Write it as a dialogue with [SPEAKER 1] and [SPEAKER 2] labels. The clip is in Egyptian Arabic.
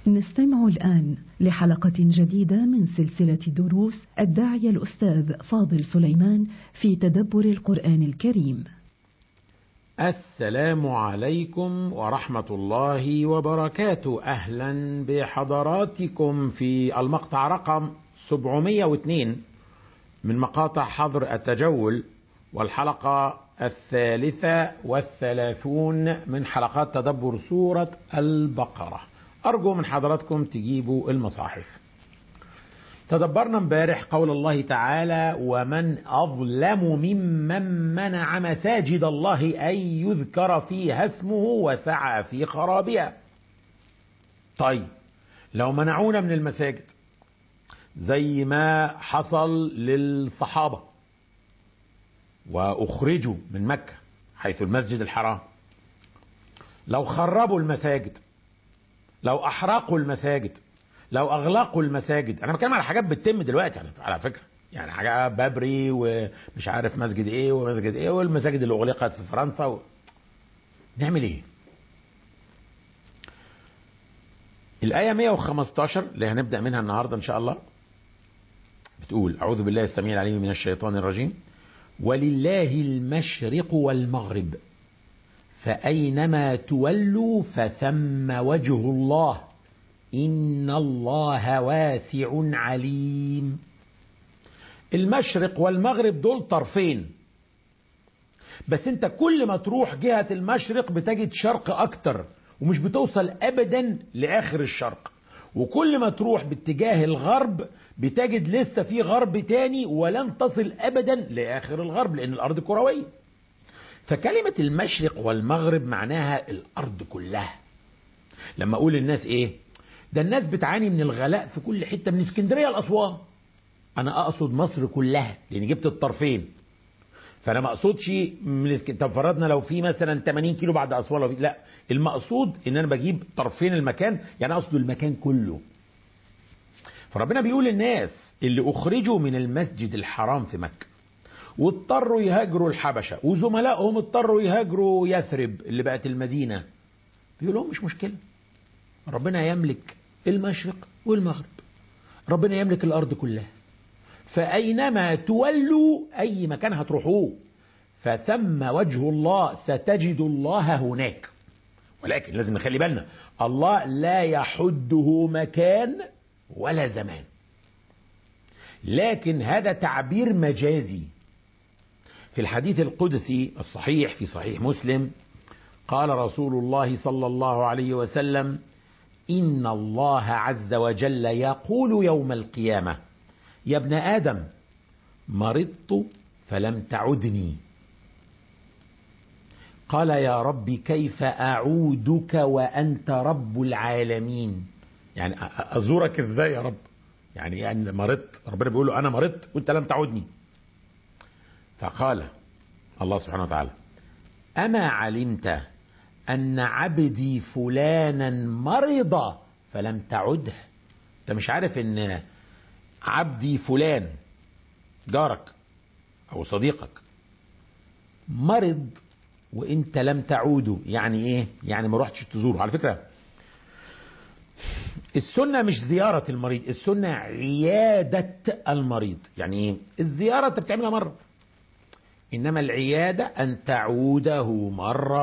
[SPEAKER 1] نستمع الآن لحلقة جديدة من سلسلة دروس الداعية الأستاذ فاضل سليمان في تدبر القرآن الكريم.
[SPEAKER 2] السلام عليكم ورحمة الله وبركاته أهلا بحضراتكم في المقطع رقم 702 من مقاطع حظر التجول والحلقة الثالثة والثلاثون من حلقات تدبر سورة البقرة أرجو من حضراتكم تجيبوا المصاحف تدبرنا امبارح قول الله تعالى ومن أظلم ممن منع مساجد الله أن يذكر فيها اسمه وسعى في خرابها طيب لو منعونا من المساجد زي ما حصل للصحابة وأخرجوا من مكة حيث المسجد الحرام لو خربوا المساجد لو أحرقوا المساجد لو أغلقوا المساجد أنا بتكلم على حاجات بتتم دلوقتي على, على فكرة يعني حاجات بابري ومش عارف مسجد ايه ومسجد ايه والمساجد اللي اغلقت في فرنسا و... نعمل ايه الآية 115 اللي هنبدأ منها النهاردة إن شاء الله بتقول أعوذ بالله السميع العليم من الشيطان الرجيم ولله المشرق والمغرب فأينما تولوا فثم وجه الله إن الله واسع عليم المشرق والمغرب دول طرفين بس انت كل ما تروح جهة المشرق بتجد شرق أكتر ومش بتوصل أبدا لآخر الشرق وكل ما تروح باتجاه الغرب بتجد لسه في غرب تاني ولن تصل أبدا لآخر الغرب لأن الأرض كروية فكلمة المشرق والمغرب معناها الأرض كلها لما أقول للناس إيه ده الناس بتعاني من الغلاء في كل حتة من اسكندرية لأسوان أنا أقصد مصر كلها لأن جبت الطرفين فأنا ما أقصدش من اسك... طب فرضنا لو في مثلا 80 كيلو بعد أسوان لو في... لا المقصود إن أنا بجيب طرفين المكان يعني أقصد المكان كله فربنا بيقول للناس اللي أخرجوا من المسجد الحرام في مكة واضطروا يهاجروا الحبشة وزملائهم اضطروا يهاجروا يثرب اللي بقت المدينة بيقول لهم مش مشكلة ربنا يملك المشرق والمغرب ربنا يملك الأرض كلها فأينما تولوا أي مكان هتروحوه فثم وجه الله ستجد الله هناك ولكن لازم نخلي بالنا الله لا يحده مكان ولا زمان لكن هذا تعبير مجازي في الحديث القدسي الصحيح في صحيح مسلم قال رسول الله صلى الله عليه وسلم إن الله عز وجل يقول يوم القيامة يا ابن آدم مرضت فلم تعدني قال يا رب كيف أعودك وأنت رب العالمين يعني أزورك إزاي يا رب يعني يعني مرضت ربنا بيقول له أنا مرضت وأنت لم تعودني فقال الله سبحانه وتعالى أما علمت أن عبدي فلانا مرض فلم تعده أنت مش عارف أن عبدي فلان جارك أو صديقك مرض وانت لم تعوده يعني ايه يعني ما رحتش تزوره على فكره السنة مش زيارة المريض السنة عيادة المريض يعني ايه الزيارة انت بتعملها مرة انما العيادة ان تعوده مرة